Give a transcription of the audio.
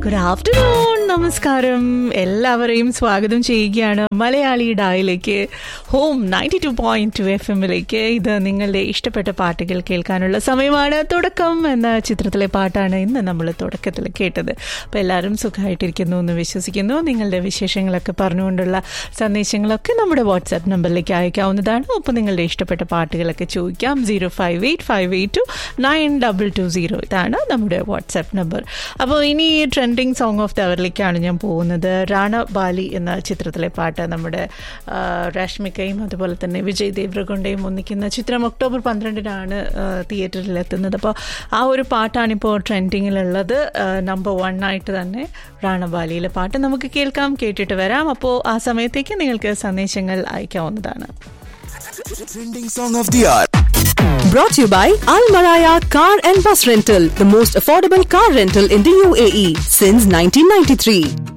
Good afternoon നമസ്കാരം എല്ലാവരെയും സ്വാഗതം ചെയ്യുകയാണ് മലയാളി ഡായിലേക്ക് home ninety two point two F എമ്മിലേക്ക് ഇത് നിങ്ങളുടെ ഇഷ്ടപ്പെട്ട പാട്ടുകൾ കേൾക്കാനുള്ള സമയമാണ് തുടക്കം എന്ന ചിത്രത്തിലെ പാട്ടാണ് ഇന്ന് നമ്മൾ തുടക്കത്തിൽ കേട്ടത് അപ്പോൾ എല്ലാവരും സുഖമായിട്ടിരിക്കുന്നു എന്ന് വിശ്വസിക്കുന്നു നിങ്ങളുടെ വിശേഷങ്ങളൊക്കെ പറഞ്ഞുകൊണ്ടുള്ള സന്ദേശങ്ങളൊക്കെ നമ്മുടെ വാട്സാപ്പ് നമ്പറിലേക്ക് അയക്കാവുന്നതാണ് ഒപ്പം നിങ്ങളുടെ ഇഷ്ടപ്പെട്ട പാട്ടുകളൊക്കെ ചോദിക്കാം zero five eight five eight two nine double two zero ഇതാണ് നമ്മുടെ വാട്സാപ്പ് നമ്പർ അപ്പോൾ ഇനി ട്രെൻഡിങ് സോങ് ഓഫ് ദ അവറിലേക്കാണ് ഞാൻ പോകുന്നത് റാണ ബാലി എന്ന ചിത്രത്തിലെ പാട്ട് നമ്മുടെ ആ, രാഷ്മികയും അതുപോലെ തന്നെ വിജയ് ദേവ്രകൊണ്ടയും ഒന്നിക്കുന്ന ചിത്രം ഒക്ടോബർ പന്ത്രണ്ടിനാണ് തിയേറ്ററിൽ എത്തുന്നത് അപ്പോൾ ആ ഒരു പാട്ടാണിപ്പോൾ ട്രെൻഡിങ്ങിലുള്ളത് നമ്പർ വൺ ആയിട്ട് തന്നെ റാണബാലിയിലെ പാട്ട് നമുക്ക് കേൾക്കാം കേട്ടിട്ട് വരാം അപ്പോൾ ആ സമയത്തേക്ക് നിങ്ങൾക്ക് സന്ദേശങ്ങൾ അയക്കാവുന്നതാണ് Trending song of the hour. Brought to you by Al Maraya Car and Bus Rental, the most affordable car rental in the UAE since 1993.